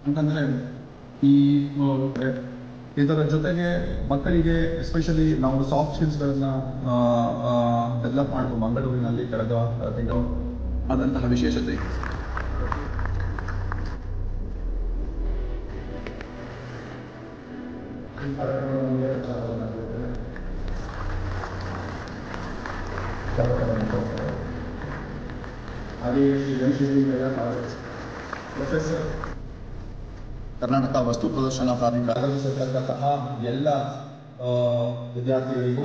ಅಂತಂದ್ರೆ ಈ ಆ, ಇದರ ಜೊತೆಗೆ ಮಕ್ಕಳಿಗೆ ಎಸ್ಪೆಷಲಿ ನಾವು ಸಾಫ್ಟ್ ಸ್ಕಿಲ್ಸ್ಗಳನ್ನ ಡೆವಲಪ್ ಮಾಡುವ ಮಂಗಳೂರಿನಲ್ಲಿ ಕಳೆದ ತಿಂಗಳು ಆದಂತಹ ವಿಶೇಷತೆ ಹಾಗೆಯೇ ಶ್ರೀ ವೆಂಕಟೇಶ್ವರ ಕಾಲೇಜ್ ಪ್ರೊಫೆಸರ್ ಕರ್ನಾಟಕ ವಸ್ತು ಪ್ರದರ್ಶನ ಪ್ರಾಧಿಕಾರ ಆಗಮಿಸಿರ್ತಕ್ಕಂತಹ ಎಲ್ಲ ಆ, ವಿದ್ಯಾರ್ಥಿಗಳಿಗೂ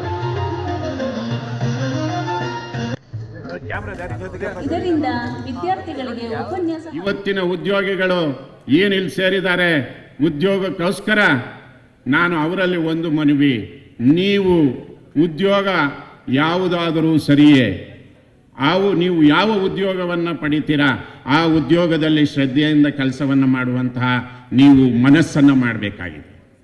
ಇದರಿಂದ ವಿದ್ಯಾರ್ಥಿಗಳಿಗೆ ಉಪನ್ಯಾಸ ಇವತ್ತಿನ ಉದ್ಯೋಗಿಗಳು ಏನು ಇಲ್ಲಿ ಸೇರಿದ್ದಾರೆ ಉದ್ಯೋಗಕ್ಕೋಸ್ಕರ ನಾನು ಅವರಲ್ಲಿ ಒಂದು ಮನವಿ ನೀವು ಉದ್ಯೋಗ ಯಾವುದಾದರೂ ಸರಿಯೇ ಅವು ನೀವು ಯಾವ ಉದ್ಯೋಗವನ್ನು ಪಡಿತೀರಾ ಆ ಉದ್ಯೋಗದಲ್ಲಿ ಶ್ರದ್ಧೆಯಿಂದ ಕೆಲಸವನ್ನು ಮಾಡುವಂತಹ ನೀವು ಮನಸ್ಸನ್ನು ಮಾಡಬೇಕಾಗಿದೆ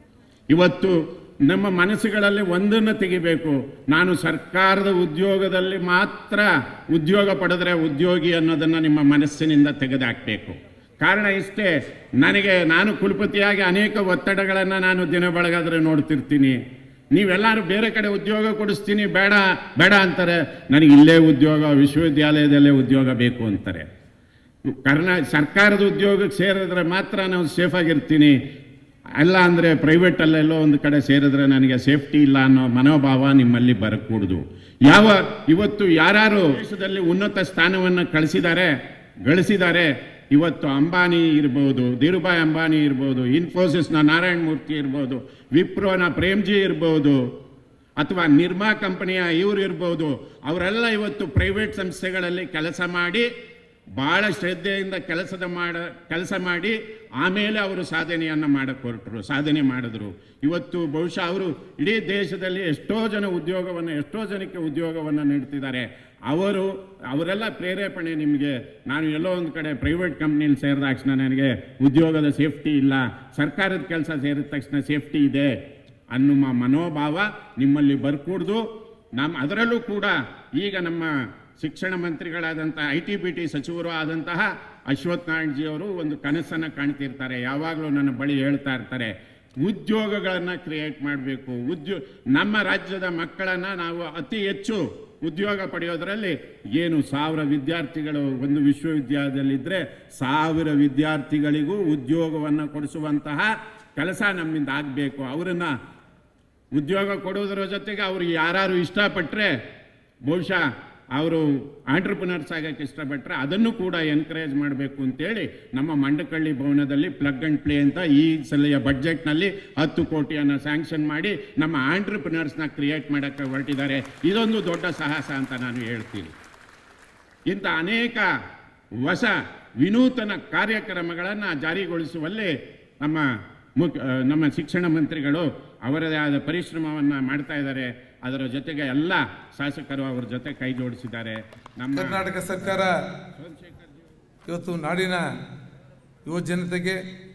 ಇವತ್ತು ನಮ್ಮ ಮನಸ್ಸುಗಳಲ್ಲಿ ಒಂದನ್ನು ತೆಗಿಬೇಕು ನಾನು ಸರ್ಕಾರದ ಉದ್ಯೋಗದಲ್ಲಿ ಮಾತ್ರ ಉದ್ಯೋಗ ಪಡೆದ್ರೆ ಉದ್ಯೋಗಿ ಅನ್ನೋದನ್ನು ನಿಮ್ಮ ಮನಸ್ಸಿನಿಂದ ತೆಗೆದುಹಾಕಬೇಕು ಕಾರಣ ಇಷ್ಟೇ ನನಗೆ ನಾನು ಕುಲಪತಿಯಾಗಿ ಅನೇಕ ಒತ್ತಡಗಳನ್ನು ನಾನು ದಿನ ಬೆಳಗಾದ್ರೆ ನೋಡ್ತಿರ್ತೀನಿ ನೀವೆಲ್ಲರೂ ಬೇರೆ ಕಡೆ ಉದ್ಯೋಗ ಕೊಡಿಸ್ತೀನಿ ಬೇಡ ಬೇಡ ಅಂತಾರೆ ನನಗೆ ಇಲ್ಲೇ ಉದ್ಯೋಗ ವಿಶ್ವವಿದ್ಯಾಲಯದಲ್ಲೇ ಉದ್ಯೋಗ ಬೇಕು ಅಂತಾರೆ ಕರ್ನಾ ಸರ್ಕಾರದ ಉದ್ಯೋಗಕ್ಕೆ ಸೇರಿದ್ರೆ ಮಾತ್ರ ನಾವು ಸೇಫಾಗಿರ್ತೀನಿ ಅಲ್ಲ ಅಂದರೆ ಪ್ರೈವೇಟಲ್ಲೆಲ್ಲೋ ಒಂದು ಕಡೆ ಸೇರಿದ್ರೆ ನನಗೆ ಸೇಫ್ಟಿ ಇಲ್ಲ ಅನ್ನೋ ಮನೋಭಾವ ನಿಮ್ಮಲ್ಲಿ ಬರಕೂಡ್ದು ಯಾವ ಇವತ್ತು ಯಾರು ದೇಶದಲ್ಲಿ ಉನ್ನತ ಸ್ಥಾನವನ್ನು ಕಳಿಸಿದ್ದಾರೆ ಗಳಿಸಿದ್ದಾರೆ ಇವತ್ತು ಅಂಬಾನಿ ಇರ್ಬೋದು ಧೀರುಭಾಯ್ ಅಂಬಾನಿ ಇರ್ಬೋದು ಇನ್ಫೋಸಿಸ್ನ ನಾರಾಯಣ ಮೂರ್ತಿ ಇರ್ಬೋದು ವಿಪ್ರೋನ ಪ್ರೇಮ್ಜಿ ಇರ್ಬೋದು ಅಥವಾ ನಿರ್ಮಾ ಕಂಪನಿಯ ಇವರು ಇರ್ಬೋದು ಅವರೆಲ್ಲ ಇವತ್ತು ಪ್ರೈವೇಟ್ ಸಂಸ್ಥೆಗಳಲ್ಲಿ ಕೆಲಸ ಮಾಡಿ ಭಾಳ ಶ್ರದ್ಧೆಯಿಂದ ಕೆಲಸದ ಮಾಡ ಕೆಲಸ ಮಾಡಿ ಆಮೇಲೆ ಅವರು ಸಾಧನೆಯನ್ನು ಮಾಡಕ್ಕೆ ಹೊರಟರು ಸಾಧನೆ ಮಾಡಿದ್ರು ಇವತ್ತು ಬಹುಶಃ ಅವರು ಇಡೀ ದೇಶದಲ್ಲಿ ಎಷ್ಟೋ ಜನ ಉದ್ಯೋಗವನ್ನು ಎಷ್ಟೋ ಜನಕ್ಕೆ ಉದ್ಯೋಗವನ್ನು ನೀಡ್ತಿದ್ದಾರೆ ಅವರು ಅವರೆಲ್ಲ ಪ್ರೇರೇಪಣೆ ನಿಮಗೆ ನಾನು ಎಲ್ಲೋ ಒಂದು ಕಡೆ ಪ್ರೈವೇಟ್ ಕಂಪ್ನಿಲಿ ಸೇರಿದ ತಕ್ಷಣ ನನಗೆ ಉದ್ಯೋಗದ ಸೇಫ್ಟಿ ಇಲ್ಲ ಸರ್ಕಾರದ ಕೆಲಸ ಸೇರಿದ ತಕ್ಷಣ ಸೇಫ್ಟಿ ಇದೆ ಅನ್ನುವ ಮನೋಭಾವ ನಿಮ್ಮಲ್ಲಿ ಬರ್ಕೂಡ್ದು ನಮ್ಮ ಅದರಲ್ಲೂ ಕೂಡ ಈಗ ನಮ್ಮ ಶಿಕ್ಷಣ ಮಂತ್ರಿಗಳಾದಂಥ ಐ ಟಿ ಬಿ ಟಿ ಸಚಿವರು ಆದಂತಹ ಅಶ್ವಥ್ ನಾರಾಯಣ್ ಅವರು ಒಂದು ಕನಸನ್ನು ಕಾಣ್ತಿರ್ತಾರೆ ಯಾವಾಗಲೂ ನನ್ನ ಬಳಿ ಹೇಳ್ತಾ ಇರ್ತಾರೆ ಉದ್ಯೋಗಗಳನ್ನು ಕ್ರಿಯೇಟ್ ಮಾಡಬೇಕು ಉದ್ಯೋ ನಮ್ಮ ರಾಜ್ಯದ ಮಕ್ಕಳನ್ನು ನಾವು ಅತಿ ಹೆಚ್ಚು ಉದ್ಯೋಗ ಪಡೆಯೋದರಲ್ಲಿ ಏನು ಸಾವಿರ ವಿದ್ಯಾರ್ಥಿಗಳು ಒಂದು ವಿಶ್ವವಿದ್ಯಾಲಯದಲ್ಲಿದ್ದರೆ ಸಾವಿರ ವಿದ್ಯಾರ್ಥಿಗಳಿಗೂ ಉದ್ಯೋಗವನ್ನು ಕೊಡಿಸುವಂತಹ ಕೆಲಸ ನಮ್ಮಿಂದ ಆಗಬೇಕು ಅವರನ್ನು ಉದ್ಯೋಗ ಕೊಡೋದರ ಜೊತೆಗೆ ಅವರು ಯಾರು ಇಷ್ಟಪಟ್ಟರೆ ಬಹುಶಃ ಅವರು ಆಂಟ್ರಪ್ರಿನರ್ಸ್ ಆಗಕ್ಕೆ ಇಷ್ಟಪಟ್ಟರೆ ಅದನ್ನು ಕೂಡ ಎನ್ಕರೇಜ್ ಮಾಡಬೇಕು ಅಂತೇಳಿ ನಮ್ಮ ಮಂಡಕಳ್ಳಿ ಭವನದಲ್ಲಿ ಪ್ಲಗ್ ಆ್ಯಂಡ್ ಪ್ಲೇ ಅಂತ ಈ ಸಲಿಯ ಬಡ್ಜೆಟ್ನಲ್ಲಿ ಹತ್ತು ಕೋಟಿಯನ್ನು ಸ್ಯಾಂಕ್ಷನ್ ಮಾಡಿ ನಮ್ಮ ಆಂಟ್ರಪ್ರಿನರ್ಸ್ನ ಕ್ರಿಯೇಟ್ ಮಾಡೋಕ್ಕೆ ಹೊರಟಿದ್ದಾರೆ ಇದೊಂದು ದೊಡ್ಡ ಸಾಹಸ ಅಂತ ನಾನು ಹೇಳ್ತೀನಿ ಇಂಥ ಅನೇಕ ಹೊಸ ವಿನೂತನ ಕಾರ್ಯಕ್ರಮಗಳನ್ನು ಜಾರಿಗೊಳಿಸುವಲ್ಲಿ ನಮ್ಮ ಮುಖ್ಯ ನಮ್ಮ ಶಿಕ್ಷಣ ಮಂತ್ರಿಗಳು ಅವರದೇ ಆದ ಪರಿಶ್ರಮವನ್ನು ಮಾಡ್ತಾ ಇದ್ದಾರೆ ಅದರ ಜೊತೆಗೆ ಎಲ್ಲ ಶಾಸಕರು ಅವರ ಜೊತೆ ಕೈ ಜೋಡಿಸಿದ್ದಾರೆ ನಮ್ಮ ಕರ್ನಾಟಕ ಸರ್ಕಾರ ಇವತ್ತು ನಾಡಿನ ಯುವ ಜನತೆಗೆ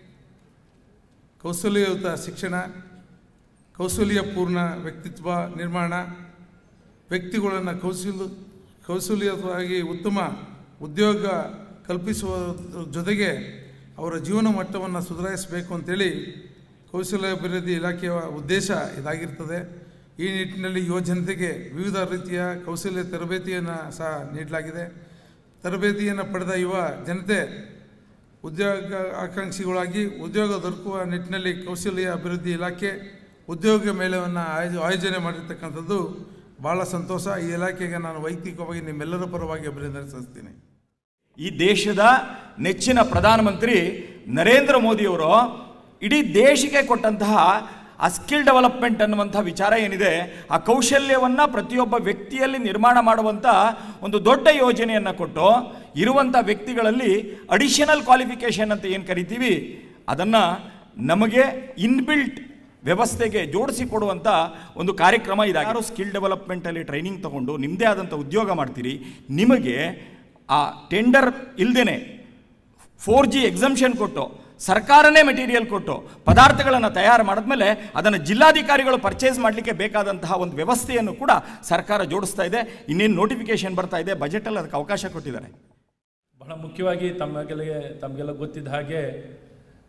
ಕೌಶಲ್ಯಯುತ ಶಿಕ್ಷಣ ಕೌಶಲ್ಯಪೂರ್ಣ ವ್ಯಕ್ತಿತ್ವ ನಿರ್ಮಾಣ ವ್ಯಕ್ತಿಗಳನ್ನು ಕೌಶಲ್ಯ ಕೌಶಲ್ಯವಾಗಿ ಉತ್ತಮ ಉದ್ಯೋಗ ಕಲ್ಪಿಸುವ ಜೊತೆಗೆ ಅವರ ಜೀವನ ಮಟ್ಟವನ್ನು ಸುಧಾರಿಸಬೇಕು ಅಂತೇಳಿ ಕೌಶಲ್ಯಾಭಿವೃದ್ಧಿ ಇಲಾಖೆಯ ಉದ್ದೇಶ ಇದಾಗಿರ್ತದೆ ಈ ನಿಟ್ಟಿನಲ್ಲಿ ಯುವ ಜನತೆಗೆ ವಿವಿಧ ರೀತಿಯ ಕೌಶಲ್ಯ ತರಬೇತಿಯನ್ನು ಸಹ ನೀಡಲಾಗಿದೆ ತರಬೇತಿಯನ್ನು ಪಡೆದ ಯುವ ಜನತೆ ಉದ್ಯೋಗ ಆಕಾಂಕ್ಷಿಗಳಾಗಿ ಉದ್ಯೋಗ ದೊರಕುವ ನಿಟ್ಟಿನಲ್ಲಿ ಕೌಶಲ್ಯ ಅಭಿವೃದ್ಧಿ ಇಲಾಖೆ ಉದ್ಯೋಗ ಮೇಳವನ್ನು ಆಯೋಜ ಆಯೋಜನೆ ಮಾಡಿರ್ತಕ್ಕಂಥದ್ದು ಭಾಳ ಸಂತೋಷ ಈ ಇಲಾಖೆಗೆ ನಾನು ವೈಯಕ್ತಿಕವಾಗಿ ನಿಮ್ಮೆಲ್ಲರ ಪರವಾಗಿ ಅಭಿನಂದನೆ ಸಲ್ಲಿಸ್ತೀನಿ ಈ ದೇಶದ ನೆಚ್ಚಿನ ಪ್ರಧಾನಮಂತ್ರಿ ನರೇಂದ್ರ ಮೋದಿಯವರು ಇಡೀ ದೇಶಕ್ಕೆ ಕೊಟ್ಟಂತಹ ಆ ಸ್ಕಿಲ್ ಡೆವಲಪ್ಮೆಂಟ್ ಅನ್ನುವಂಥ ವಿಚಾರ ಏನಿದೆ ಆ ಕೌಶಲ್ಯವನ್ನು ಪ್ರತಿಯೊಬ್ಬ ವ್ಯಕ್ತಿಯಲ್ಲಿ ನಿರ್ಮಾಣ ಮಾಡುವಂಥ ಒಂದು ದೊಡ್ಡ ಯೋಜನೆಯನ್ನು ಕೊಟ್ಟು ಇರುವಂಥ ವ್ಯಕ್ತಿಗಳಲ್ಲಿ ಅಡಿಷನಲ್ ಕ್ವಾಲಿಫಿಕೇಷನ್ ಅಂತ ಏನು ಕರಿತೀವಿ ಅದನ್ನು ನಮಗೆ ಇನ್ಬಿಲ್ಟ್ ವ್ಯವಸ್ಥೆಗೆ ಜೋಡಿಸಿ ಕೊಡುವಂಥ ಒಂದು ಕಾರ್ಯಕ್ರಮ ಇದಾಗಿ ಯಾರು ಸ್ಕಿಲ್ ಡೆವಲಪ್ಮೆಂಟಲ್ಲಿ ಟ್ರೈನಿಂಗ್ ತಗೊಂಡು ನಿಮ್ಮದೇ ಆದಂಥ ಉದ್ಯೋಗ ಮಾಡ್ತೀರಿ ನಿಮಗೆ ಆ ಟೆಂಡರ್ ಇಲ್ದೇನೆ ಫೋರ್ ಜಿ ಎಕ್ಸಮ್ಷನ್ ಕೊಟ್ಟು ಸರ್ಕಾರನೇ ಮೆಟೀರಿಯಲ್ ಕೊಟ್ಟು ಪದಾರ್ಥಗಳನ್ನು ತಯಾರು ಮಾಡಿದ್ಮೇಲೆ ಅದನ್ನು ಜಿಲ್ಲಾಧಿಕಾರಿಗಳು ಪರ್ಚೇಸ್ ಮಾಡಲಿಕ್ಕೆ ಬೇಕಾದಂತಹ ಒಂದು ವ್ಯವಸ್ಥೆಯನ್ನು ಕೂಡ ಸರ್ಕಾರ ಜೋಡಿಸ್ತಾ ಇದೆ ಇನ್ನೇನು ನೋಟಿಫಿಕೇಶನ್ ಬರ್ತಾ ಇದೆ ಬಜೆಟಲ್ಲಿ ಅದಕ್ಕೆ ಅವಕಾಶ ಕೊಟ್ಟಿದ್ದಾರೆ ಬಹಳ ಮುಖ್ಯವಾಗಿ ತಮಗೆಲ್ಲ ತಮಗೆಲ್ಲ ಗೊತ್ತಿದ್ದ ಹಾಗೆ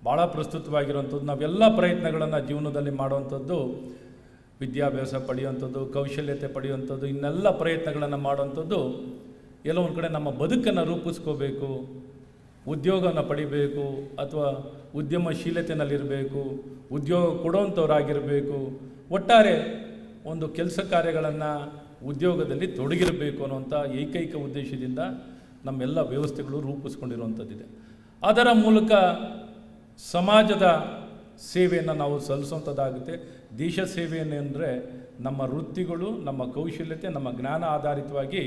ಭಾಳ ಪ್ರಸ್ತುತವಾಗಿರುವಂಥದ್ದು ನಾವೆಲ್ಲ ಪ್ರಯತ್ನಗಳನ್ನು ಜೀವನದಲ್ಲಿ ಮಾಡುವಂಥದ್ದು ವಿದ್ಯಾಭ್ಯಾಸ ಪಡೆಯುವಂಥದ್ದು ಕೌಶಲ್ಯತೆ ಪಡೆಯುವಂಥದ್ದು ಇನ್ನೆಲ್ಲ ಪ್ರಯತ್ನಗಳನ್ನು ಮಾಡುವಂಥದ್ದು ಎಲ್ಲೋ ಒಂದು ಕಡೆ ನಮ್ಮ ಬದುಕನ್ನು ರೂಪಿಸ್ಕೋಬೇಕು ಉದ್ಯೋಗನ ಪಡಿಬೇಕು ಅಥವಾ ಉದ್ಯಮಶೀಲತೆಯಲ್ಲಿರಬೇಕು ಉದ್ಯೋಗ ಕೊಡುವಂಥವ್ರಾಗಿರಬೇಕು ಒಟ್ಟಾರೆ ಒಂದು ಕೆಲಸ ಕಾರ್ಯಗಳನ್ನು ಉದ್ಯೋಗದಲ್ಲಿ ತೊಡಗಿರಬೇಕು ಅನ್ನುವಂಥ ಏಕೈಕ ಉದ್ದೇಶದಿಂದ ನಮ್ಮೆಲ್ಲ ವ್ಯವಸ್ಥೆಗಳು ರೂಪಿಸ್ಕೊಂಡಿರುವಂಥದ್ದಿದೆ ಅದರ ಮೂಲಕ ಸಮಾಜದ ಸೇವೆಯನ್ನು ನಾವು ಸಲ್ಲಿಸುವಂಥದ್ದಾಗುತ್ತೆ ದೇಶ ಸೇವೆಯನ್ನು ಅಂದರೆ ನಮ್ಮ ವೃತ್ತಿಗಳು ನಮ್ಮ ಕೌಶಲ್ಯತೆ ನಮ್ಮ ಜ್ಞಾನ ಆಧಾರಿತವಾಗಿ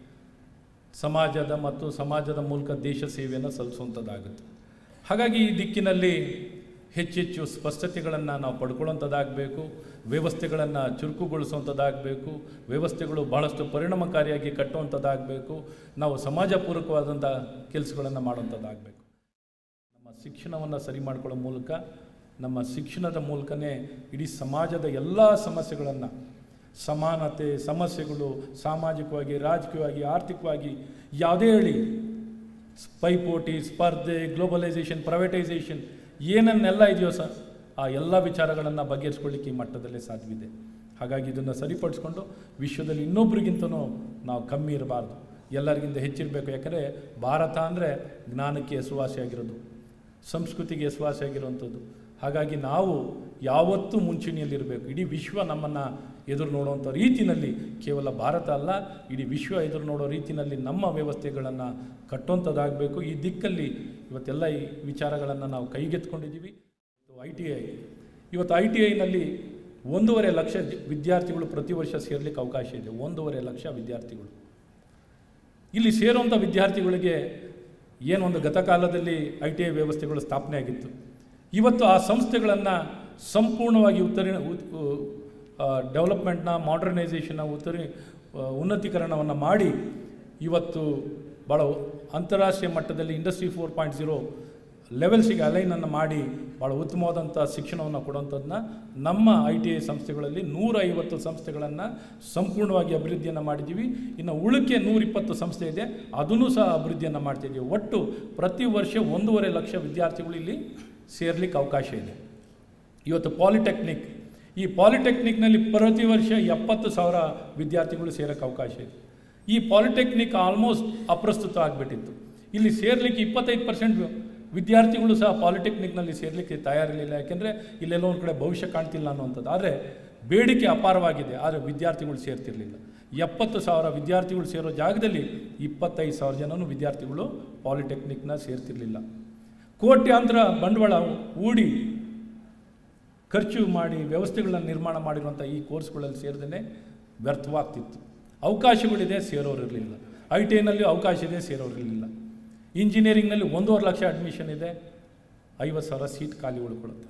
ಸಮಾಜದ ಮತ್ತು ಸಮಾಜದ ಮೂಲಕ ದೇಶ ಸೇವೆಯನ್ನು ಸಲ್ಲಿಸುವಂಥದ್ದಾಗುತ್ತೆ ಹಾಗಾಗಿ ಈ ದಿಕ್ಕಿನಲ್ಲಿ ಹೆಚ್ಚೆಚ್ಚು ಸ್ಪಷ್ಟತೆಗಳನ್ನು ನಾವು ಪಡ್ಕೊಳ್ಳುವಂಥದ್ದಾಗಬೇಕು ವ್ಯವಸ್ಥೆಗಳನ್ನು ಚುರುಕುಗೊಳಿಸುವಂಥದ್ದಾಗಬೇಕು ವ್ಯವಸ್ಥೆಗಳು ಬಹಳಷ್ಟು ಪರಿಣಾಮಕಾರಿಯಾಗಿ ಕಟ್ಟುವಂಥದ್ದಾಗಬೇಕು ನಾವು ಸಮಾಜಪೂರ್ವಕವಾದಂಥ ಕೆಲಸಗಳನ್ನು ಮಾಡುವಂಥದ್ದಾಗಬೇಕು ನಮ್ಮ ಶಿಕ್ಷಣವನ್ನು ಸರಿ ಮಾಡ್ಕೊಳ್ಳೋ ಮೂಲಕ ನಮ್ಮ ಶಿಕ್ಷಣದ ಮೂಲಕನೇ ಇಡೀ ಸಮಾಜದ ಎಲ್ಲ ಸಮಸ್ಯೆಗಳನ್ನು ಸಮಾನತೆ ಸಮಸ್ಯೆಗಳು ಸಾಮಾಜಿಕವಾಗಿ ರಾಜಕೀಯವಾಗಿ ಆರ್ಥಿಕವಾಗಿ ಯಾವುದೇ ಹೇಳಿ ಪೈಪೋಟಿ ಸ್ಪರ್ಧೆ ಗ್ಲೋಬಲೈಸೇಷನ್ ಪ್ರೈವೇಟೈಸೇಷನ್ ಏನನ್ನೆಲ್ಲ ಇದೆಯೋ ಸ ಆ ಎಲ್ಲ ವಿಚಾರಗಳನ್ನು ಬಗೆಹರಿಸ್ಕೊಳ್ಳಿಕ್ಕೆ ಈ ಮಟ್ಟದಲ್ಲೇ ಸಾಧ್ಯವಿದೆ ಹಾಗಾಗಿ ಇದನ್ನು ಸರಿಪಡಿಸ್ಕೊಂಡು ವಿಶ್ವದಲ್ಲಿ ಇನ್ನೊಬ್ರಿಗಿಂತನೂ ನಾವು ಕಮ್ಮಿ ಇರಬಾರ್ದು ಎಲ್ಲರಿಗಿಂತ ಹೆಚ್ಚಿರಬೇಕು ಯಾಕಂದರೆ ಭಾರತ ಅಂದರೆ ಜ್ಞಾನಕ್ಕೆ ಹೆಸರುವಾಸಿಯಾಗಿರೋದು ಸಂಸ್ಕೃತಿಗೆ ಹೆಸರುವಾಸಿಯಾಗಿರುವಂಥದ್ದು ಹಾಗಾಗಿ ನಾವು ಯಾವತ್ತೂ ಮುಂಚೂಣಿಯಲ್ಲಿರಬೇಕು ಇಡೀ ವಿಶ್ವ ನಮ್ಮನ್ನು ಎದುರು ನೋಡುವಂಥ ರೀತಿಯಲ್ಲಿ ಕೇವಲ ಭಾರತ ಅಲ್ಲ ಇಡೀ ವಿಶ್ವ ಎದುರು ನೋಡೋ ರೀತಿಯಲ್ಲಿ ನಮ್ಮ ವ್ಯವಸ್ಥೆಗಳನ್ನು ಕಟ್ಟುವಂಥದ್ದಾಗಬೇಕು ಈ ದಿಕ್ಕಲ್ಲಿ ಇವತ್ತೆಲ್ಲ ಈ ವಿಚಾರಗಳನ್ನು ನಾವು ಕೈಗೆತ್ಕೊಂಡಿದ್ದೀವಿ ಐ ಟಿ ಐ ಇವತ್ತು ಐ ಟಿ ಐನಲ್ಲಿ ಒಂದೂವರೆ ಲಕ್ಷ ಜ- ವಿದ್ಯಾರ್ಥಿಗಳು ಪ್ರತಿ ವರ್ಷ ಸೇರ್ಲಿಕ್ಕೆ ಅವಕಾಶ ಇದೆ ಒಂದೂವರೆ ಲಕ್ಷ ವಿದ್ಯಾರ್ಥಿಗಳು ಇಲ್ಲಿ ಸೇರುವಂಥ ವಿದ್ಯಾರ್ಥಿಗಳಿಗೆ ಏನೊಂದು ಗತಕಾಲದಲ್ಲಿ ಐ ಟಿ ಐ ವ್ಯವಸ್ಥೆಗಳು ಸ್ಥಾಪನೆ ಆಗಿತ್ತು ಇವತ್ತು ಆ ಸಂಸ್ಥೆಗಳನ್ನು ಸಂಪೂರ್ಣವಾಗಿ ಉತ್ತರಿ ಡೆವಲಪ್ಮೆಂಟ್ನ ಮಾಡರ್ನೈಸೇಷನ್ನ ಉತ್ತರಿ ಆ, ಉನ್ನತೀಕರಣವನ್ನು ಮಾಡಿ ಇವತ್ತು ಭಾಳ ಅಂತಾರಾಷ್ಟ್ರೀಯ ಮಟ್ಟದಲ್ಲಿ ಇಂಡಸ್ಟ್ರಿ ಫೋರ್ ಪಾಯಿಂಟ್ ಜೀರೋ ಲೆವೆಲ್ಸಿಗೆ ಅಲೈನನ್ನು ಮಾಡಿ ಭಾಳ ಉತ್ತಮವಾದಂಥ ಶಿಕ್ಷಣವನ್ನು ಕೊಡುವಂಥದ್ದನ್ನ ನಮ್ಮ ಐ ಟಿ ಐ ಸಂಸ್ಥೆಗಳಲ್ಲಿ ನೂರ ಐವತ್ತು ಸಂಸ್ಥೆಗಳನ್ನು ಸಂಪೂರ್ಣವಾಗಿ ಅಭಿವೃದ್ಧಿಯನ್ನು ಮಾಡಿದ್ದೀವಿ ಇನ್ನು ಉಳಿಕೆ ನೂರಿಪ್ಪತ್ತು ಸಂಸ್ಥೆ ಇದೆ ಅದನ್ನು ಸಹ ಅಭಿವೃದ್ಧಿಯನ್ನು ಮಾಡ್ತಿದ್ದೀವಿ ಒಟ್ಟು ಪ್ರತಿ ವರ್ಷ ಒಂದೂವರೆ ಲಕ್ಷ ವಿದ್ಯಾರ್ಥಿಗಳು ಇಲ್ಲಿ ಸೇರ್ಲಿಕ್ಕೆ ಅವಕಾಶ ಇದೆ ಇವತ್ತು ಪಾಲಿಟೆಕ್ನಿಕ್ ಈ ಪಾಲಿಟೆಕ್ನಿಕ್ನಲ್ಲಿ ಪ್ರತಿ ವರ್ಷ ಎಪ್ಪತ್ತು ಸಾವಿರ ವಿದ್ಯಾರ್ಥಿಗಳು ಸೇರೋಕ್ಕೆ ಅವಕಾಶ ಇದೆ ಈ ಪಾಲಿಟೆಕ್ನಿಕ್ ಆಲ್ಮೋಸ್ಟ್ ಅಪ್ರಸ್ತುತ ಆಗಿಬಿಟ್ಟಿತ್ತು ಇಲ್ಲಿ ಸೇರ್ಲಿಕ್ಕೆ ಇಪ್ಪತ್ತೈದು ಪರ್ಸೆಂಟ್ ವಿದ್ಯಾರ್ಥಿಗಳು ಸಹ ಪಾಲಿಟೆಕ್ನಿಕ್ನಲ್ಲಿ ಸೇರ್ಲಿಕ್ಕೆ ತಯಾರಿರಲಿಲ್ಲ ಯಾಕೆಂದರೆ ಇಲ್ಲೆಲ್ಲೋ ಒಂದು ಕಡೆ ಭವಿಷ್ಯ ಕಾಣ್ತಿಲ್ಲ ಅನ್ನುವಂಥದ್ದು ಆದರೆ ಬೇಡಿಕೆ ಅಪಾರವಾಗಿದೆ ಆದರೆ ವಿದ್ಯಾರ್ಥಿಗಳು ಸೇರ್ತಿರಲಿಲ್ಲ ಎಪ್ಪತ್ತು ಸಾವಿರ ವಿದ್ಯಾರ್ಥಿಗಳು ಸೇರೋ ಜಾಗದಲ್ಲಿ ಇಪ್ಪತ್ತೈದು ಸಾವಿರ ಜನನು ವಿದ್ಯಾರ್ಥಿಗಳು ಪಾಲಿಟೆಕ್ನಿಕ್ನ ಸೇರ್ತಿರಲಿಲ್ಲ ಕೋಟ್ಯಾಂತರ ಬಂಡವಾಳ ಹೂಡಿ ಖರ್ಚು ಮಾಡಿ ವ್ಯವಸ್ಥೆಗಳನ್ನ ನಿರ್ಮಾಣ ಮಾಡಿರುವಂಥ ಈ ಕೋರ್ಸ್ಗಳಲ್ಲಿ ಸೇರಿದೇ ವ್ಯರ್ಥವಾಗ್ತಿತ್ತು ಅವಕಾಶಗಳಿದೆ ಸೇರೋರಿರಲಿಲ್ಲ ಐ ಟಿ ಐನಲ್ಲಿ ಅವಕಾಶ ಇದೆ ಸೇರೋರಿರಲಿಲ್ಲ ಇಂಜಿನಿಯರಿಂಗ್ನಲ್ಲಿ ಒಂದೂವರೆ ಲಕ್ಷ ಅಡ್ಮಿಷನ್ ಇದೆ ಐವತ್ತು ಸಾವಿರ ಸೀಟ್ ಖಾಲಿ ಉಳ್ಕೊಳ್ಳುತ್ತೆ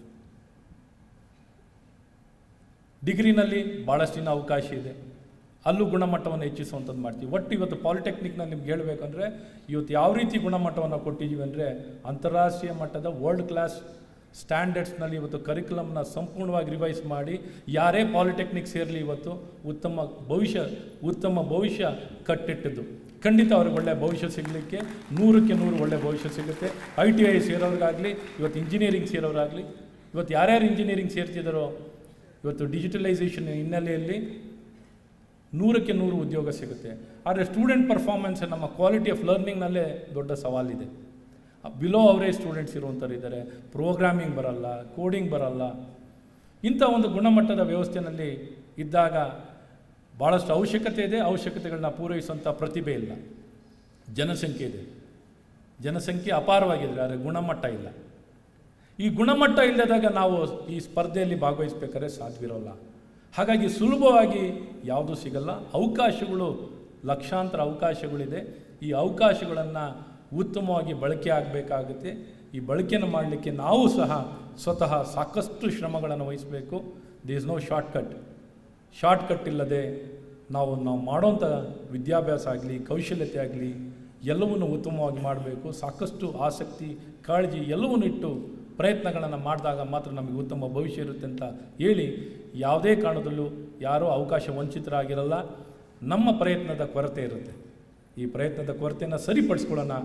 ಡಿಗ್ರಿನಲ್ಲಿ ಭಾಳಷ್ಟು ದಿನ ಅವಕಾಶ ಇದೆ ಅಲ್ಲೂ ಗುಣಮಟ್ಟವನ್ನು ಹೆಚ್ಚಿಸುವಂಥದ್ದು ಮಾಡ್ತೀವಿ ಒಟ್ಟು ಇವತ್ತು ಪಾಲಿಟೆಕ್ನಿಕ್ನಲ್ಲಿ ನಿಮ್ಗೆ ಹೇಳಬೇಕಂದ್ರೆ ಇವತ್ತು ಯಾವ ರೀತಿ ಗುಣಮಟ್ಟವನ್ನು ಕೊಟ್ಟಿದ್ದೀವಿ ಅಂದರೆ ಅಂತಾರಾಷ್ಟ್ರೀಯ ಮಟ್ಟದ ವರ್ಲ್ಡ್ ಕ್ಲಾಸ್ ಸ್ಟ್ಯಾಂಡರ್ಡ್ಸ್ನಲ್ಲಿ ಇವತ್ತು ಕರಿಕ್ಯುಲಮ್ನ ಸಂಪೂರ್ಣವಾಗಿ ರಿವೈಸ್ ಮಾಡಿ ಯಾರೇ ಪಾಲಿಟೆಕ್ನಿಕ್ ಸೇರಲಿ ಇವತ್ತು ಉತ್ತಮ ಭವಿಷ್ಯ ಉತ್ತಮ ಭವಿಷ್ಯ ಕಟ್ಟಿಟ್ಟದ್ದು ಖಂಡಿತ ಅವ್ರಿಗೆ ಒಳ್ಳೆಯ ಭವಿಷ್ಯ ಸಿಗಲಿಕ್ಕೆ ನೂರಕ್ಕೆ ನೂರು ಒಳ್ಳೆಯ ಭವಿಷ್ಯ ಸಿಗುತ್ತೆ ಐ ಟಿ ಐ ಸೇರೋರಿಗಾಗಲಿ ಇವತ್ತು ಇಂಜಿನಿಯರಿಂಗ್ ಸೇರೋರಾಗಲಿ ಇವತ್ತು ಯಾರ್ಯಾರು ಇಂಜಿನಿಯರಿಂಗ್ ಸೇರ್ತಿದ್ದಾರೋ ಇವತ್ತು ಡಿಜಿಟಲೈಸೇಷನ್ ಹಿನ್ನೆಲೆಯಲ್ಲಿ ನೂರಕ್ಕೆ ನೂರು ಉದ್ಯೋಗ ಸಿಗುತ್ತೆ ಆದರೆ ಸ್ಟೂಡೆಂಟ್ ಪರ್ಫಾರ್ಮೆನ್ಸ್ ನಮ್ಮ ಕ್ವಾಲಿಟಿ ಆಫ್ ಲರ್ನಿಂಗ್ನಲ್ಲೇ ದೊಡ್ಡ ಸವಾಲಿದೆ ಬಿಲೋ ಅವರೇಜ್ ಸ್ಟೂಡೆಂಟ್ಸ್ ಇರುವಂಥವ್ರು ಇದ್ದಾರೆ ಪ್ರೋಗ್ರಾಮಿಂಗ್ ಬರಲ್ಲ ಕೋಡಿಂಗ್ ಬರಲ್ಲ ಇಂಥ ಒಂದು ಗುಣಮಟ್ಟದ ವ್ಯವಸ್ಥೆಯಲ್ಲಿ ಇದ್ದಾಗ ಭಾಳಷ್ಟು ಅವಶ್ಯಕತೆ ಇದೆ ಅವಶ್ಯಕತೆಗಳನ್ನ ಪೂರೈಸುವಂಥ ಪ್ರತಿಭೆ ಇಲ್ಲ ಜನಸಂಖ್ಯೆ ಇದೆ ಜನಸಂಖ್ಯೆ ಅಪಾರವಾಗಿದೆ ಆದರೆ ಗುಣಮಟ್ಟ ಇಲ್ಲ ಈ ಗುಣಮಟ್ಟ ಇಲ್ಲದಾಗ ನಾವು ಈ ಸ್ಪರ್ಧೆಯಲ್ಲಿ ಭಾಗವಹಿಸ್ಬೇಕಾದ್ರೆ ಸಾಧ್ಯವಿರೋಲ್ಲ ಹಾಗಾಗಿ ಸುಲಭವಾಗಿ ಯಾವುದೂ ಸಿಗಲ್ಲ ಅವಕಾಶಗಳು ಲಕ್ಷಾಂತರ ಅವಕಾಶಗಳಿದೆ ಈ ಅವಕಾಶಗಳನ್ನು ಉತ್ತಮವಾಗಿ ಬಳಕೆ ಆಗಬೇಕಾಗುತ್ತೆ ಈ ಬಳಕೆಯನ್ನು ಮಾಡಲಿಕ್ಕೆ ನಾವು ಸಹ ಸ್ವತಃ ಸಾಕಷ್ಟು ಶ್ರಮಗಳನ್ನು ವಹಿಸಬೇಕು the is no shortcut shortcut ಇಲ್ಲದೆ ನಾವು ನಾವು ಮಾಡೋಂಥ ವಿದ್ಯಾಭ್ಯಾಸ ಆಗಲಿ ಕೌಶಲ್ಯತೆ ಆಗಲಿ ಎಲ್ಲವನ್ನು ಉತ್ತಮವಾಗಿ ಮಾಡಬೇಕು ಸಾಕಷ್ಟು ಆಸಕ್ತಿ ಕಾಳಜಿ ಎಲ್ಲವನ್ನು ಇಟ್ಟು ಪ್ರಯತ್ನಗಳನ್ನು ಮಾಡಿದಾಗ ಮಾತ್ರ ನಮಗೆ ಉತ್ತಮ ಭವಿಷ್ಯ ಇರುತ್ತೆ ಅಂತ ಹೇಳಿ ಯಾವುದೇ ಕಾರಣದಲ್ಲೂ ಯಾರೂ ಅವಕಾಶ ವಂಚಿತರಾಗಿರಲ್ಲ ನಮ್ಮ ಪ್ರಯತ್ನದ ಕೊರತೆ ಇರುತ್ತೆ ಈ ಪ್ರಯತ್ನದ ಕೊರತೆಯನ್ನು ಸರಿಪಡಿಸ್ಕೊಳ್ಳೋಣ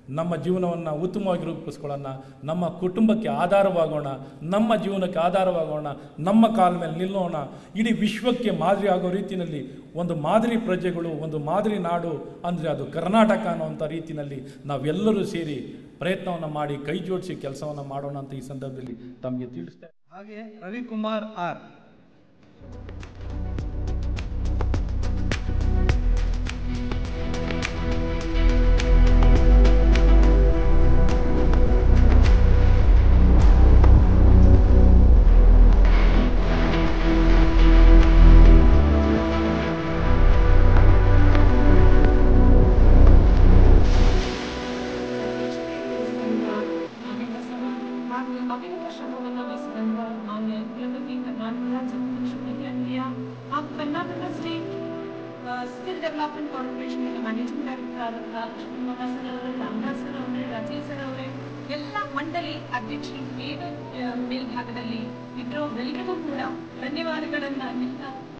ನಮ್ಮ ಜೀವನವನ್ನು ಉತ್ತಮವಾಗಿ ರೂಪಿಸ್ಕೊಳ್ಳೋಣ ನಮ್ಮ ಕುಟುಂಬಕ್ಕೆ ಆಧಾರವಾಗೋಣ ನಮ್ಮ ಜೀವನಕ್ಕೆ ಆಧಾರವಾಗೋಣ ನಮ್ಮ ಕಾಲ ಮೇಲೆ ನಿಲ್ಲೋಣ ಇಡೀ ವಿಶ್ವಕ್ಕೆ ಮಾದರಿ ಆಗೋ ರೀತಿಯಲ್ಲಿ ಒಂದು ಮಾದರಿ ಪ್ರಜೆಗಳು ಒಂದು ಮಾದರಿ ನಾಡು ಅಂದರೆ ಅದು ಕರ್ನಾಟಕ ಅನ್ನೋವಂಥ ರೀತಿಯಲ್ಲಿ ನಾವೆಲ್ಲರೂ ಸೇರಿ ಪ್ರಯತ್ನವನ್ನು ಮಾಡಿ ಕೈ ಜೋಡಿಸಿ ಕೆಲಸವನ್ನು ಮಾಡೋಣ ಅಂತ ಈ ಸಂದರ್ಭದಲ್ಲಿ ತಮಗೆ ತಿಳಿಸ್ತಾ ಹಾಗೆ Ravikumar R skill development corporation managing director ಆದಂತಹ ಲಕ್ಷ್ಮೀ ಸರ್ ಅವರೇ ರಾಮದಾಸ್ ಸರ್ ಅವರೇ ರಾಜೀವ್ ಸರ್ ಅವರೇ ಎಲ್ಲ ಮಂಡಳಿ ಅಧ್ಯಕ್ಷರು ಮೇಲ್ ಮೇಲ್ಭಾಗದಲ್ಲಿ ಇದ್ರು ಎಲ್ಲರಿಗೂ ಕೂಡ ಧನ್ಯವಾದಗಳನ್ನ ನೀಡ್ತಾ